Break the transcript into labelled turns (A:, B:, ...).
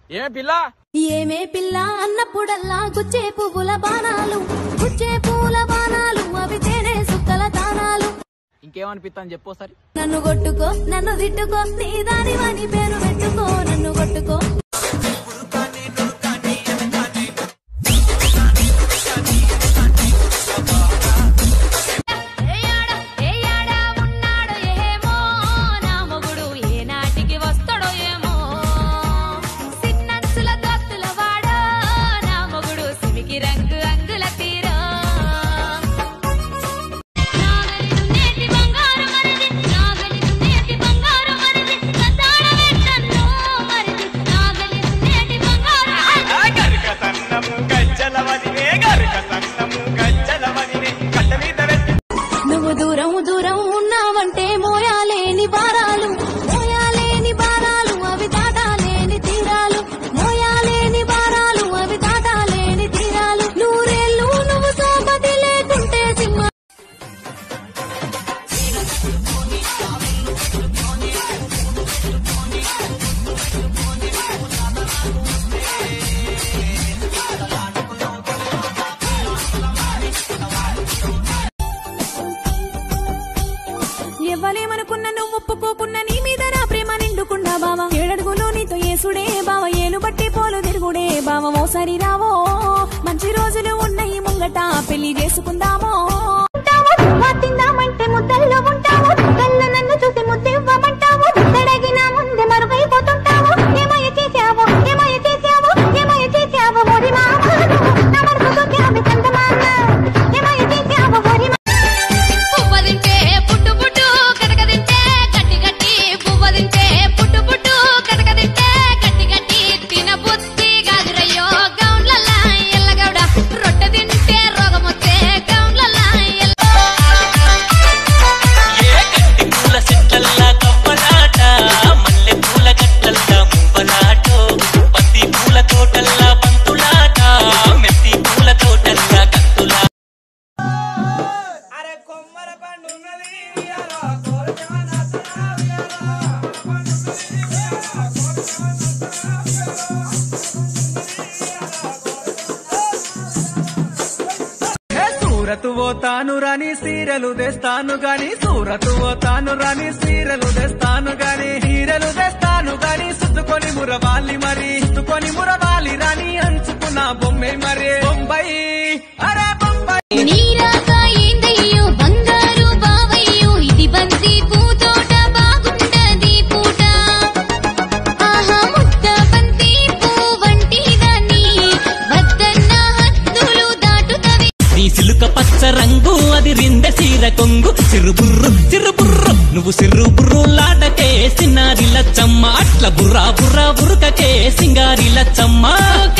A: ఏ పిల్ల
B: ఏమే పిల్ల అన్నప్పుడల్లా గుచ్చే పువ్వుల బాణాలు గుచ్చే పూల బాణాలు అవి తేనె సుక్కల దానాలు
A: ఇంకేమనిపిస్తాను చెప్పు సరి
B: నన్ను కొట్టుకో నన్ను తిట్టుకో నీ దానివని పేరు పెట్టుకో నన్ను కొట్టుకో ఏయాడ, ఏయాడ ఉన్నాడో ఏమో, నా మొగుడు ఏనాటికి వస్తాడో ఏమో. సిన్నంచుల దొత్తుల వాడో, నా మొగుడు సిమికి రంగు అంగుల తీరో. నాగలిదు నేటి బంగారు మరిది, నాగలిదు నేటి బంగారు మరిది, కతాడ వెట్టన్నో మరిది, నాగలిదు నేటి బంగారు
C: గరుకతన్నము గజ్జలవదినే గరుకతన్నము గజ్జలవదినే కట్ట మీద పెట్టి
B: నువ్వు దూరం దూరం ఉన్నావంటే మోయాలేని భారాలు మోయాలేని భారాలు అవి దాటాలేని తీరాలు మోయాలేని భారాలు అవి దాటాలేని తీరాలు నూరేళ్ళు నువ్వు సోపతి లేకుంటే సింహ ఎవ్వలేమనుకున్న నువ్వు ఒప్పుకోకున్న నీ మీద నా ప్రేమ నిండుకుండా బావ ఏడడుగులో నీతో ఏసుడే బావ ఏలు బట్టి పోలు తిరుగుడే బావ ఓసారి రావో మంచి రోజులు ఉన్నాయి ముంగట పెళ్లి చేసుకుందామో తిందామంటే ముద్దల్లో ఉంటావు కళ్ళు నన్ను చూసి ముద్దివ్వమంటావు ముద్దడగిన ముందే మరుగైపోతుంటావు ఏమయ్య చేశావు ఏమయ్య చేశావు ఏమయ్య చేశావు ఓరి మామ నా మనసుతో క్యాబి చందమామ ఏమయ్య చేశావు ఓరి పువ్వదింటే పుట్టు పుట్టు కనకదింటే గట్టి గట్టి పువ్వదింటే పుట్టు పుట్టు కనకదింటే గట్టి గట్టి తిన బుద్ధి గాదిరయ్యో గౌన్లల్లా ఎల్లగౌడ రొట్టె తింటే రోగమొచ్చే గౌన్లల్లా ఎల్ల
D: ఏ గట్టి పూల చెట్లల్లా కవ్వలాట మల్లె పూల గట్లల్లా మువ్వలాటో బంతి పూల తోటల్లా బంతులాట మెత్తి పూల తోటల్లా కత్తులా
C: అరే కొమ్మర పండు ఉన్నది ఇయ్యాల, కోరికమ నచ్చనా ఇయ్యాల, పండు ఉన్నది ఇయ్యాల, కోరికమ నచ్చనా ఇయ్యాల. సూరతు పోతాను రాని సీరలు తెస్తాను గాని సూరతు పోతాను రాని సీరలు తెస్తాను గాని హీరలు తెస్తాను గాని సుత్తుకొని మురవాలి మరి సుత్తుకొని మురవాలి రాని అంచుకున్న బొమ్మే మరి బొంబాయి అరే బొంబాయి
B: నీరాక ఏందయ్యో బంగారు బావయ్యో ఇది బంతి పూతోట బాగుంటది పూట ఆహా ముద్ద బంతి పువ్వంటి దాన్ని వద్దన్న హద్దులు దాటుతవి
D: నీ సిలుక పచ్చ రంగు అది రిందె సీర కొంగు సిరుబుర్రు సిరుబుర్రు నువ్వు సిరుబుర్రు లాటకే సిన్నారి లచ్చమ్మ అట్ల బుర్రా బుర్రా బురుకకే సింగారి లచ్చమ్మ